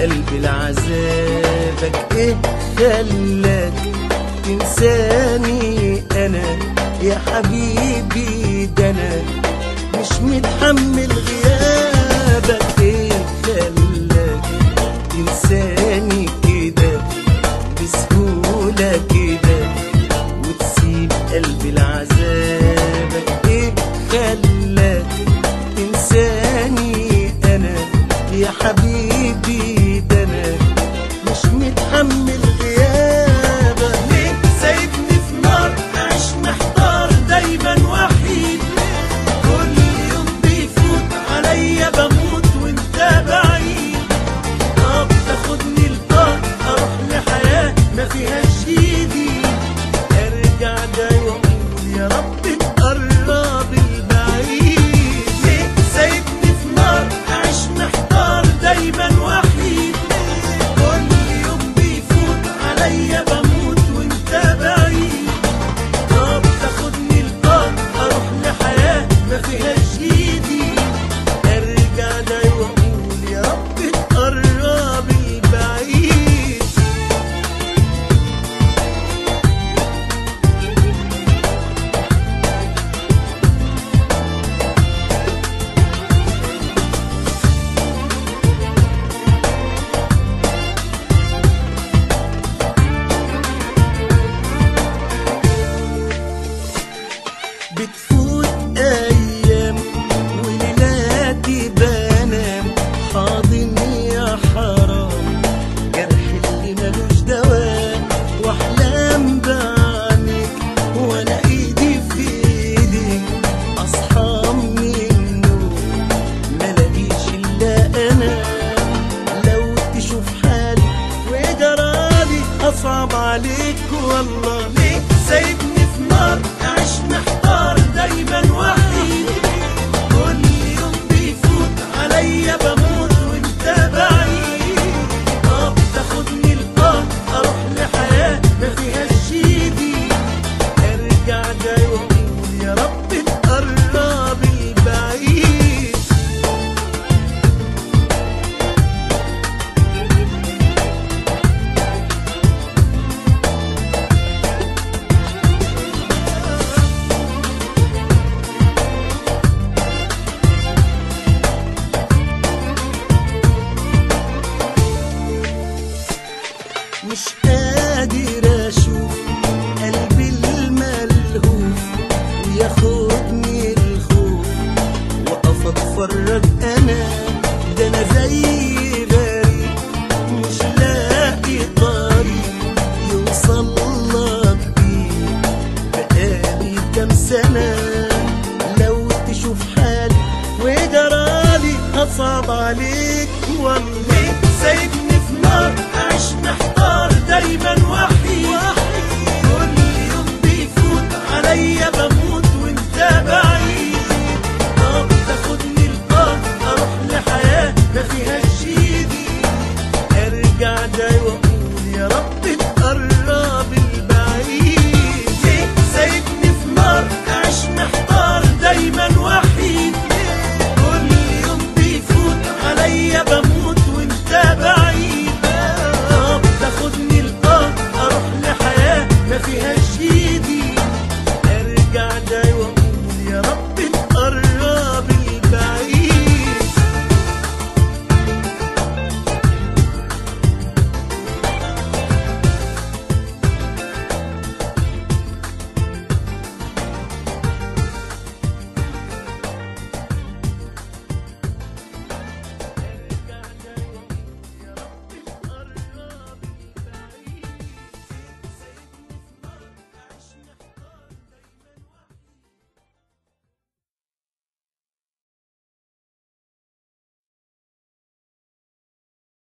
قلبي لعذابك ايه خلاك تنساني انا يا حبيبي ده انا مش متحمل غيابك ايه خلاك تنساني كده بسهولة كده وتسيب قلبي لعذابك ايه خلاك تنساني انا يا حبيبي ده انا مش متحمل غيابك ليه سايبني في نار اعيش محتار دايما وحيد كل يوم بيفوت عليا بموت وانت بعيد طب تاخدني لطار اروح لحياة ما فيهاش ايدي ارجع جاي واقول يا رب تقرب البعيد ليه سايبني في نار اعيش محتار دايما وحيد كل يوم بيفوت عليا بموت وانت بعيد طب تاخدني لطار اروح لحياة ما فيهاش ايدي ارجع جاي واقول يا رب تقرب البعيد بتفوت ايام وليلاتي بنام حاضن يا حرام جرح اللي ملوش دواء واحلام بعينك وانا ايدي في ايدك اصحى من النوم ملاقيش الا انا لو تشوف حالي وجرالي اصعب عليك والله ليه سايبني في نار اعيش محتار دايما وحيد كل يوم بيفوت عليا بموت وانت بعيد طب تاخدني لقاء اروح لحياة ما فيهاش ايدي ارجع جاي واقول يا رب تقرب البعيد مش قادر